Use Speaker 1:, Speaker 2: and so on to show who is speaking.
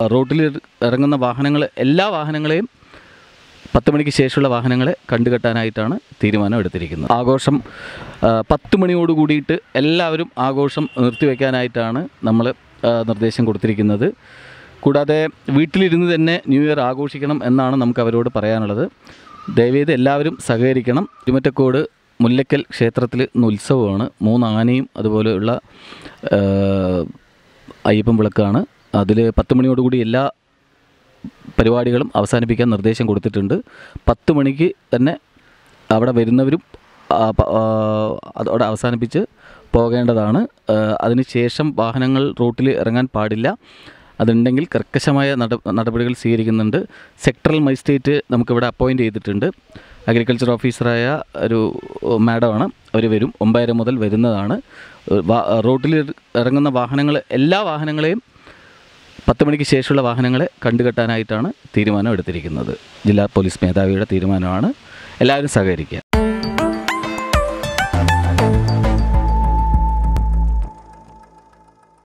Speaker 1: റോട്ടിൽ ഇറങ്ങുന്ന വാഹനങ്ങൾ എല്ലാ വാഹനങ്ങളെയും പത്ത് മണിക്ക് ശേഷമുള്ള വാഹനങ്ങളെ കണ്ടുകെട്ടാനായിട്ടാണ് തീരുമാനം എടുത്തിരിക്കുന്നത് ആഘോഷം ആ, പത്ത് മണിയോട് കൂടിയിട്ട് എല്ലാവരും ആഘോഷം നിർത്തിവെക്കാനായിട്ടാണ് നമ്മൾ ആ, നിർദ്ദേശം കൊടുത്തിരിക്കുന്നത് കൂടാതെ വീട്ടിലിരുന്ന് തന്നെ ന്യൂ ഇയർ ആഘോഷിക്കണം എന്നാണ് നമുക്ക് അവരോട് പറയാനുള്ളത് ദയവേത് എല്ലാവരും സഹകരിക്കണം തിരുമറ്റക്കോട് മുല്ലക്കൽ ക്ഷേത്രത്തിൽ ഇന്ന് ഉത്സവമാണ് മൂന്ന് ആനയും അതുപോലെയുള്ള ആ, അയ്യപ്പൻ വിളക്കാണ് അതിൽ പത്ത് മണിയോടുകൂടി എല്ലാ പരിപാടികളും അവസാനിപ്പിക്കാൻ നിർദ്ദേശം കൊടുത്തിട്ടുണ്ട് പത്ത് മണിക്ക് തന്നെ അവിടെ വരുന്നവരും ആ, പ- ആ, അതോടെ അവസാനിപ്പിച്ച് പോകേണ്ടതാണ് ആ, അതിനുശേഷം വാഹനങ്ങൾ റൂട്ടിൽ ഇറങ്ങാൻ പാടില്ല അതുണ്ടെങ്കിൽ കർക്കശമായ നട നടപടികൾ സ്വീകരിക്കുന്നുണ്ട് സെക്ടറൽ മജിസ്ട്രേറ്റ് നമുക്കിവിടെ അപ്പോയിൻറ്റ് ചെയ്തിട്ടുണ്ട് അഗ്രികൾച്ചർ ഓഫീസറായ ഒരു മാഡമാണ് അവർ വരും ഒമ്പതര മുതൽ വരുന്നതാണ് വാ- റോട്ടിൽ ഇറങ്ങുന്ന വാഹനങ്ങൾ എല്ലാ വാഹനങ്ങളെയും പത്ത് മണിക്ക് ശേഷമുള്ള വാഹനങ്ങളെ കണ്ടുകെട്ടാനായിട്ടാണ് തീരുമാനം എടുത്തിരിക്കുന്നത് ജില്ലാ പോലീസ് മേധാവിയുടെ തീരുമാനമാണ് എല്ലാവരും സഹകരിക്കുക